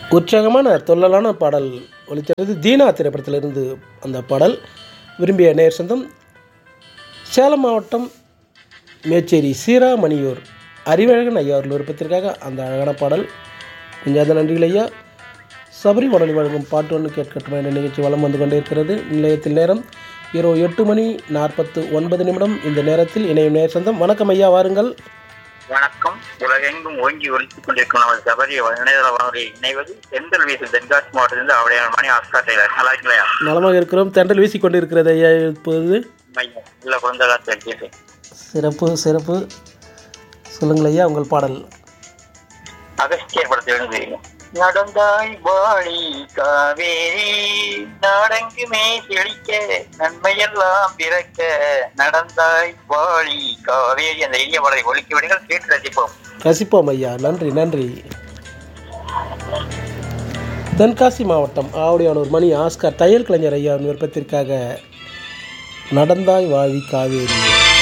உற்சாகமான தொல்லலான பாடல் ஒலித்தது தீனா திரைப்படத்திலிருந்து அந்த பாடல் விரும்பிய நேர் சொந்தம் சேலம் மாவட்டம் மேச்சேரி சீராமணியூர் அறிவழகன் ஐயா அவர்கள் விருப்பத்திற்காக அந்த அழகான பாடல் நெஞ்சாத நன்றிகள் ஐயா சபரி உடனே வழங்கும் பாட்டு ஒன்று கேட்கட்டும் என்ற நிகழ்ச்சி வலம் வந்து கொண்டே இருக்கிறது நிலையத்தில் நேரம் இரவு எட்டு மணி நாற்பத்து ஒன்பது நிமிடம் இந்த நேரத்தில் இணையும் நேர் சொந்தம் வணக்கம் ஐயா வாருங்கள் வணக்கம் உலகெங்கும் ஓங்கி ஒலித்துக் கொண்டிருக்கும் நமது சபரி இணையதள வானொலி இணைவது செந்தல் வீசு தென்காசி மாவட்டத்திலிருந்து அவடையான மணி ஆஸ்கா டெய்லர் நல்லா இருக்கலையா நலமாக இருக்கிறோம் தென்றல் வீசி கொண்டிருக்கிறது ஐயா இப்போது மையம் இல்ல குழந்தை காத்து அடிச்சிட்டு சிறப்பு சிறப்பு சொல்லுங்கள் ஐயா உங்கள் பாடல் அகஸ்தியர் படத்திலிருந்து நடந்தாய் வாழி காவேரி நாடெங்குமே செழிக்க நன்மையெல்லாம் பிறக்க நடந்தாய் வாழி காவேரி அந்த இனிய பாடலை ஒலிக்க விடுங்கள் கேட்டு ரசிப்போம் ரசிப்போம் ஐயா நன்றி நன்றி தென்காசி மாவட்டம் ஆவடியானூர் மணி ஆஸ்கார் தையல் கலைஞர் ஐயா விருப்பத்திற்காக நடந்தாய் வாழி காவேரி